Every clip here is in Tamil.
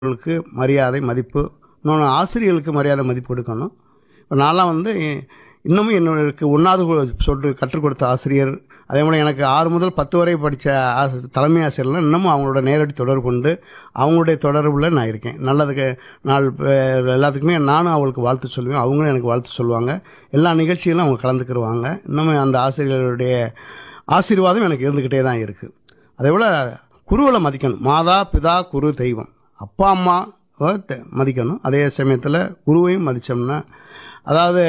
மாணவர்களுக்கு மரியாதை மதிப்பு இன்னொன்று ஆசிரியர்களுக்கு மரியாதை மதிப்பு கொடுக்கணும் இப்போ நான்லாம் வந்து இன்னமும் என்னோட ஒன்றாவது சொல்லி கற்றுக் கொடுத்த ஆசிரியர் அதே போல் எனக்கு ஆறு முதல் பத்து வரை படித்த ஆசி தலைமை ஆசிரியர்லாம் இன்னமும் அவங்களோட நேரடி தொடர்பு கொண்டு அவங்களுடைய தொடர்பில் நான் இருக்கேன் நல்லதுக்கு நாள் அஹ், எல்லாத்துக்குமே நானும் அவங்களுக்கு வாழ்த்து சொல்லுவேன் அவங்களும் எனக்கு வாழ்த்து சொல்லுவாங்க எல்லா நிகழ்ச்சிகளும் அவங்க கலந்துக்கிடுவாங்க இன்னமும் அந்த ஆசிரியர்களுடைய ஆசீர்வாதம் எனக்கு இருந்துக்கிட்டே தான் இருக்குது அதே போல் குருவை மதிக்கணும் மாதா பிதா குரு தெய்வம் அப்பா அம்மா மதிக்கணும் அதே சமயத்தில் குருவையும் மதித்தோம்னா அதாவது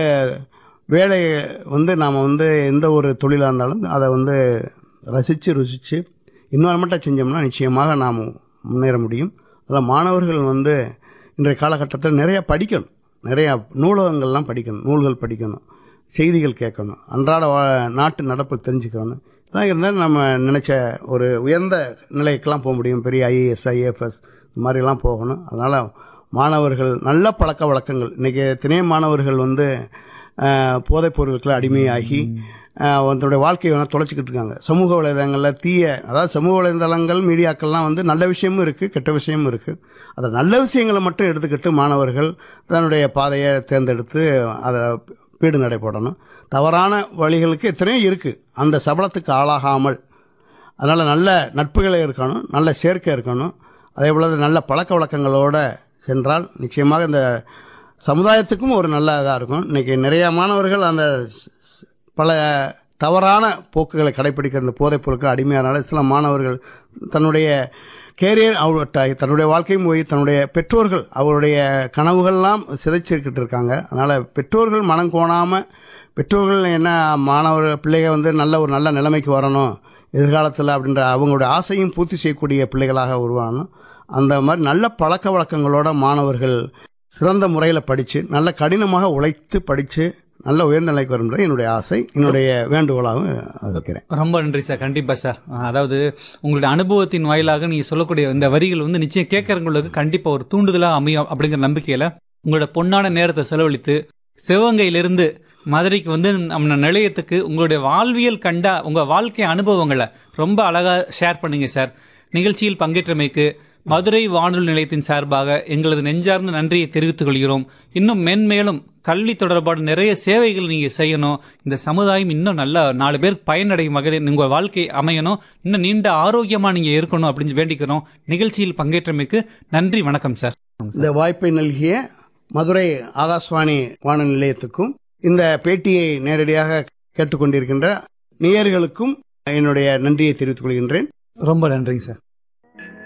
வேலையை வந்து நாம் வந்து எந்த ஒரு தொழிலாக இருந்தாலும் அதை வந்து ரசித்து ருசித்து இன்வால்மெண்ட்டாக செஞ்சோம்னா நிச்சயமாக நாம் முன்னேற முடியும் அதில் மாணவர்கள் வந்து இன்றைய காலகட்டத்தில் நிறையா படிக்கணும் நிறையா நூலகங்கள்லாம் படிக்கணும் நூல்கள் படிக்கணும் செய்திகள் கேட்கணும் அன்றாட வா- நாட்டு நடப்பு தெரிஞ்சுக்கணும் இதெல்லாம் இருந்தால் நம்ம நினச்ச ஒரு உயர்ந்த நிலைக்கெல்லாம் போக முடியும் பெரிய ஐஏஎஸ் ஐஏஎஃப்எஸ் இந்த மாதிரிலாம் போகணும் அதனால் மாணவர்கள் நல்ல பழக்க வழக்கங்கள் இன்றைக்கி எத்தனையோ மாணவர்கள் வந்து அஹ், போதைப் பொருட்களுக்கு அடிமையாகி அஹ், தன்னுடைய வாழ்க்கையை வந்து தொலைச்சிக்கிட்டு இருக்காங்க சமூக வலைதளங்களில் தீய அதாவது சமூக வலைதளங்கள் மீடியாக்கள்லாம் வந்து நல்ல விஷயமும் இருக்குது கெட்ட விஷயமும் இருக்குது அதை நல்ல விஷயங்களை மட்டும் எடுத்துக்கிட்டு மாணவர்கள் தன்னுடைய பாதையை தேர்ந்தெடுத்து அதை பீடு நடை போடணும் தவறான வழிகளுக்கு எத்தனையோ இருக்குது அந்த சபலத்துக்கு ஆளாகாமல் அதனால் நல்ல நட்புகளை இருக்கணும் நல்ல சேர்க்கை இருக்கணும் அதே போல் நல்ல பழக்க வழக்கங்களோட சென்றால் நிச்சயமாக இந்த சமுதாயத்துக்கும் ஒரு நல்ல இதாக இருக்கும் இன்றைக்கி நிறையா மாணவர்கள் அந்த ஸ்- ஸ்- பல தவறான போக்குகளை கடைப்பிடிக்கிற இந்த போதைப் பொருட்கள் அடிமையானால சில மாணவர்கள் தன்னுடைய கேரியர் அவ த- தன்னுடைய வாழ்க்கையும் போய் தன்னுடைய பெற்றோர்கள் அவருடைய கனவுகள்லாம் சிதைச்சிருக்கிட்டு இருக்காங்க அதனால் பெற்றோர்கள் மனம் கோணாமல் பெற்றோர்கள் என்ன மாணவர் பிள்ளைங்க வந்து நல்ல ஒரு நல்ல நிலைமைக்கு வரணும் எதிர்காலத்தில் அப்படின்ற அவங்களுடைய ஆசையும் பூர்த்தி செய்யக்கூடிய பிள்ளைகளாக உருவாகணும் அந்த மாதிரி நல்ல பழக்க வழக்கங்களோட மாணவர்கள் சிறந்த முறையில் படித்து நல்ல கடினமாக உழைத்து படித்து நல்ல உயர்ந்த நிலைக்கு வரும்ன்றது என்னுடைய ஆசை என்னுடைய வேண்டுகோளாகவும் வைக்கிறேன் ரொம்ப நன்றி சார் கண்டிப்பாக சார் அதாவது உங்களுடைய அனுபவத்தின் வாயிலாக நீங்கள் சொல்லக்கூடிய இந்த வரிகள் வந்து நிச்சயம் கேட்கறவங்களுக்கு கண்டிப்பாக ஒரு தூண்டுதலாக அமையும் அப்படிங்கிற நம்பிக்கையில் உங்களோட பொன்னான நேரத்தை செலவழித்து சிவகங்கையிலிருந்து மதுரைக்கு வந்து நம்ம நிலையத்துக்கு உங்களுடைய வாழ்வியல் கண்ட உங்கள் வாழ்க்கை அனுபவங்களை ரொம்ப அழகாக ஷேர் பண்ணீங்க சார் நிகழ்ச்சியில் பங்கேற்றமைக்கு மதுரை வானொலி நிலையத்தின் சார்பாக எங்களது நெஞ்சார்ந்த நன்றியை தெரிவித்துக் கொள்கிறோம் இன்னும் மென்மேலும் கல்வி தொடர்பான நிறைய சேவைகள் நீங்கள் செய்யணும் இந்த சமுதாயம் இன்னும் நல்ல நாலு பேர் பயனடையும் வகையில் உங்கள் வாழ்க்கை அமையணும் இன்னும் நீண்ட ஆரோக்கியமாக நீங்கள் இருக்கணும் அப்படின்னு வேண்டிக்கிறோம் நிகழ்ச்சியில் பங்கேற்றமைக்கு நன்றி வணக்கம் சார் இந்த வாய்ப்பை நல்கிய மதுரை ஆகாஷ்வாணி வானொலி நிலையத்துக்கும் இந்த பேட்டியை நேரடியாக கேட்டுக்கொண்டிருக்கின்ற நேயர்களுக்கும் என்னுடைய நன்றியை தெரிவித்துக் கொள்கின்றேன் ரொம்ப நன்றிங்க சார்